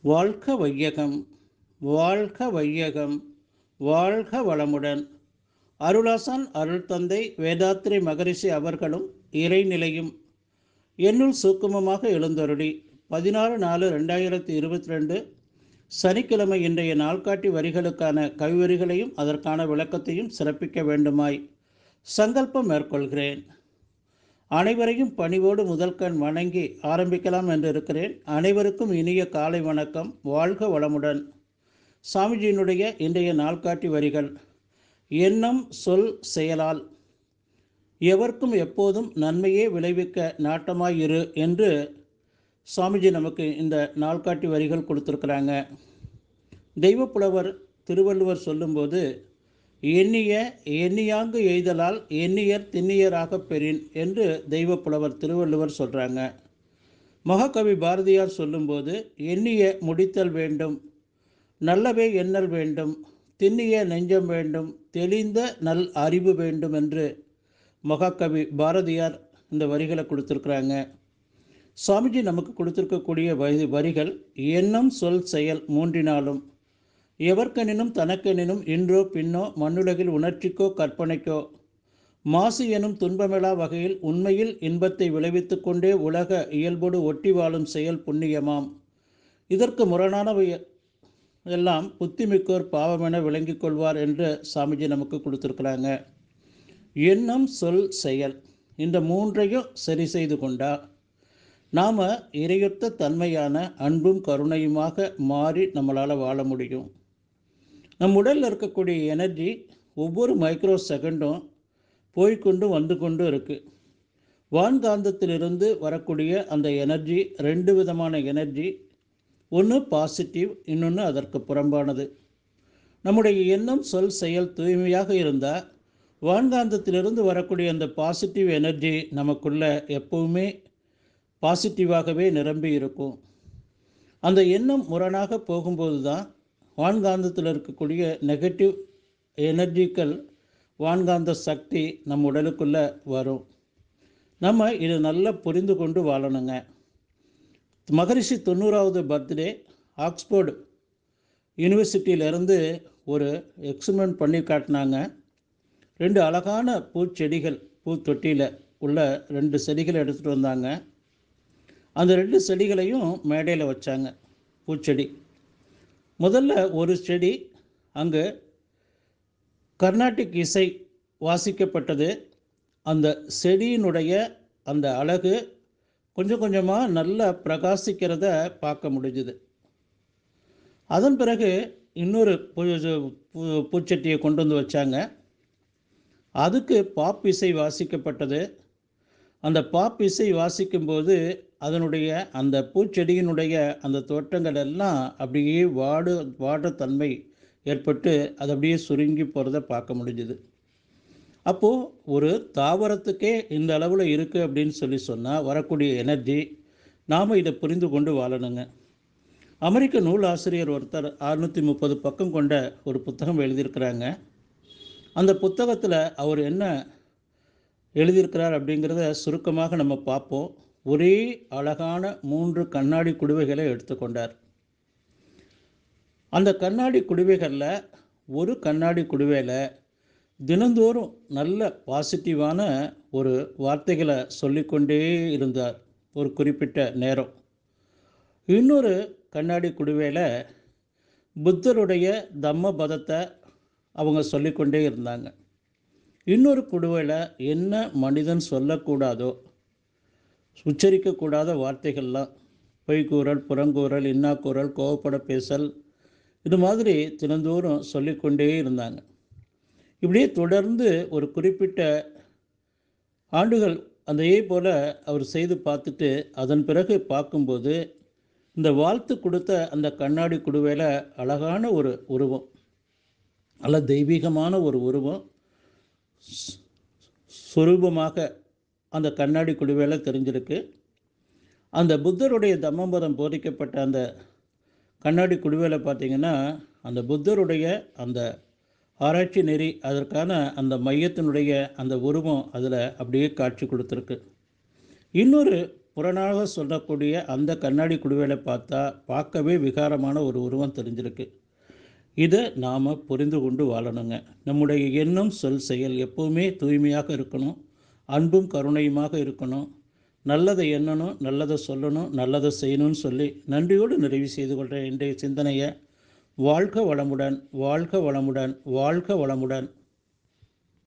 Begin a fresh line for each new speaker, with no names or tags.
வாழ்க வையகம் வாழ்க வையகம் வாழ்க வளமுடன் அருளாசான் அருள் தந்தை வேதாத்திரி மகரிஷி அவர்களும் இறைநிலையும் என்னுள் சூக்குமமாக எழுந்தருளி பதினாறு நாலு ரெண்டாயிரத்தி இருபத்தி ரெண்டு சனிக்கிழமை இன்றைய நாள்காட்டி வரிகளுக்கான கவிவரிகளையும் அதற்கான விளக்கத்தையும் சிறப்பிக்க வேண்டுமாய் சங்கல்பம் மேற்கொள்கிறேன் அனைவரையும் பணிவோடு முதல் கண் வணங்கி ஆரம்பிக்கலாம் என்று இருக்கிறேன் அனைவருக்கும் இனிய காலை வணக்கம் வாழ்க வளமுடன் சாமிஜியினுடைய இன்றைய நாள்காட்டி வரிகள் எண்ணம் சொல் செயலால் எவர்க்கும் எப்போதும் நன்மையே விளைவிக்க நாட்டமாயிரு என்று சுவாமிஜி நமக்கு இந்த நாள்காட்டி வரிகள் கொடுத்துருக்குறாங்க தெய்வப்புலவர் திருவள்ளுவர் சொல்லும்போது எண்ணிய எண்ணியாங்கு எய்தலால் எண்ணியர் திண்ணியராகப் பெறின் என்று தெய்வப்புலவர் திருவள்ளுவர் சொல்கிறாங்க மகாகவி பாரதியார் சொல்லும்போது எண்ணிய முடித்தல் வேண்டும் நல்லவே எண்ணல் வேண்டும் திண்ணிய நெஞ்சம் வேண்டும் தெளிந்த நல் அறிவு வேண்டும் என்று மகாகவி பாரதியார் இந்த வரிகளை கொடுத்துருக்குறாங்க சுவாமிஜி நமக்கு கொடுத்துருக்கக்கூடிய வரி வரிகள் எண்ணம் சொல் செயல் மூன்றினாலும் எவர்க்கெனினும் தனக்கெனினும் இன்றோ பின்னோ மண்ணுலகில் உணர்ச்சிக்கோ கற்பனைக்கோ மாசு எனும் துன்பமிலா வகையில் உண்மையில் இன்பத்தை விளைவித்து கொண்டே உலக இயல்போடு ஒட்டி வாழும் செயல் புண்ணியமாம் இதற்கு முரணானவை எல்லாம் புத்திமிக்கோர் பாவமென விளங்கிக் கொள்வார் என்று சாமிஜி நமக்கு கொடுத்துருக்குறாங்க எண்ணம் சொல் செயல் இந்த மூன்றையும் சரி செய்து கொண்டா நாம் இறையொத்த தன்மையான அன்பும் கருணையுமாக மாறி நம்மளால் வாழ முடியும் நம் உடலில் இருக்கக்கூடிய எனர்ஜி ஒவ்வொரு மைக்ரோ செகண்டும் போய்கொண்டு வந்து கொண்டு இருக்குது வான்காந்தத்திலிருந்து வரக்கூடிய அந்த எனர்ஜி ரெண்டு விதமான எனர்ஜி ஒன்று பாசிட்டிவ் இன்னொன்று அதற்கு புறம்பானது நம்முடைய எண்ணம் சொல் செயல் தூய்மையாக இருந்தால் வான்காந்தத்திலிருந்து வரக்கூடிய அந்த பாசிட்டிவ் எனர்ஜி நமக்குள்ள எப்பவுமே பாசிட்டிவாகவே நிரம்பி இருக்கும் அந்த எண்ணம் முரணாக போகும்போது தான் வான்காந்தத்தில் இருக்கக்கூடிய நெகட்டிவ் எனர்ஜிக்கல் வான்காந்த சக்தி நம் உடலுக்குள்ளே வரும் நம்ம இதை நல்லா புரிந்து கொண்டு வாழணுங்க மகரிஷி தொண்ணூறாவது பர்த்டே ஆக்ஸ்போர்டு யூனிவர்சிட்டியிலேருந்து ஒரு எக்ஸ்பிரிமெண்ட் பண்ணி காட்டினாங்க ரெண்டு அழகான பூச்செடிகள் பூத்தொட்டியில் உள்ள ரெண்டு செடிகளை எடுத்துகிட்டு வந்தாங்க அந்த ரெண்டு செடிகளையும் மேடையில் வச்சாங்க பூச்செடி முதல்ல ஒரு செடி அங்கு கர்நாடிக் இசை வாசிக்கப்பட்டது அந்த செடியினுடைய அந்த அழகு கொஞ்சம் கொஞ்சமாக நல்லா பிரகாசிக்கிறத பார்க்க முடிஞ்சுது அதன் பிறகு இன்னொரு பூ பூச்சட்டியை கொண்டு வந்து வச்சாங்க அதுக்கு பாப் இசை வாசிக்கப்பட்டது அந்த பாப் இசை வாசிக்கும்போது அதனுடைய அந்த பூச்செடியினுடைய அந்த தோட்டங்கள் எல்லாம் அப்படியே வாடு வாடுற தன்மை ஏற்பட்டு அது அப்படியே சுருங்கி போகிறத பார்க்க முடிஞ்சுது அப்போது ஒரு தாவரத்துக்கே இந்த அளவில் இருக்குது அப்படின்னு சொல்லி சொன்னால் வரக்கூடிய எனர்ஜி நாம் இதை புரிந்து கொண்டு வாழணுங்க அமெரிக்க நூல் ஆசிரியர் ஒருத்தர் அறுநூற்றி முப்பது பக்கம் கொண்ட ஒரு புத்தகம் எழுதியிருக்கிறாங்க அந்த புத்தகத்தில் அவர் என்ன எழுதியிருக்கிறார் அப்படிங்கிறத சுருக்கமாக நம்ம பார்ப்போம் ஒரே அழகான மூன்று கண்ணாடி குடுவைகளை எடுத்துக்கொண்டார் அந்த கண்ணாடி குடுவைகளில் ஒரு கண்ணாடி குடுவையில் தினந்தோறும் நல்ல பாசிட்டிவான ஒரு வார்த்தைகளை சொல்லிக்கொண்டே இருந்தார் ஒரு குறிப்பிட்ட நேரம் இன்னொரு கண்ணாடி குடுவையில் புத்தருடைய தம்ம பதத்தை அவங்க சொல்லிக்கொண்டே இருந்தாங்க இன்னொரு குடுவையில் என்ன மனிதன் சொல்லக்கூடாதோ உச்சரிக்கக்கூடாத வார்த்தைகள்லாம் பொய்கூறல் புறங்கூறல் இன்னாக்கூறல் கோவப்பட பேசல் இது மாதிரி தினந்தோறும் சொல்லிக்கொண்டே இருந்தாங்க இப்படியே தொடர்ந்து ஒரு குறிப்பிட்ட ஆண்டுகள் அதையே போல் அவர் செய்து பார்த்துட்டு அதன் பிறகு பார்க்கும்போது இந்த வாழ்த்து கொடுத்த அந்த கண்ணாடி குடுவையில் அழகான ஒரு உருவம் நல்ல தெய்வீகமான ஒரு உருவம் சுரூபமாக அந்த கண்ணாடி குடுவையில் தெரிஞ்சிருக்கு அந்த புத்தருடைய தம்மபதம் போதிக்கப்பட்ட அந்த கண்ணாடி குடுவையில் பார்த்திங்கன்னா அந்த புத்தருடைய அந்த ஆராய்ச்சி நெறி அதற்கான அந்த மையத்தினுடைய அந்த உருவம் அதில் அப்படியே காட்சி கொடுத்துருக்கு இன்னொரு புறனாக சொல்லக்கூடிய அந்த கண்ணாடி குடுவையில் பார்த்தா பார்க்கவே விகாரமான ஒரு உருவம் தெரிஞ்சிருக்கு இதை நாம் புரிந்து கொண்டு வாழணுங்க நம்முடைய எண்ணம் சொல் செயல் எப்போவுமே தூய்மையாக இருக்கணும் அன்பும் கருணையுமாக இருக்கணும் நல்லதை எண்ணணும் நல்லதை சொல்லணும் நல்லதை செய்யணும்னு சொல்லி நன்றியோடு நிறைவு செய்து கொள்கிற இன்றைய சிந்தனையை வாழ்க வளமுடன் வாழ்க வளமுடன் வாழ்க வளமுடன்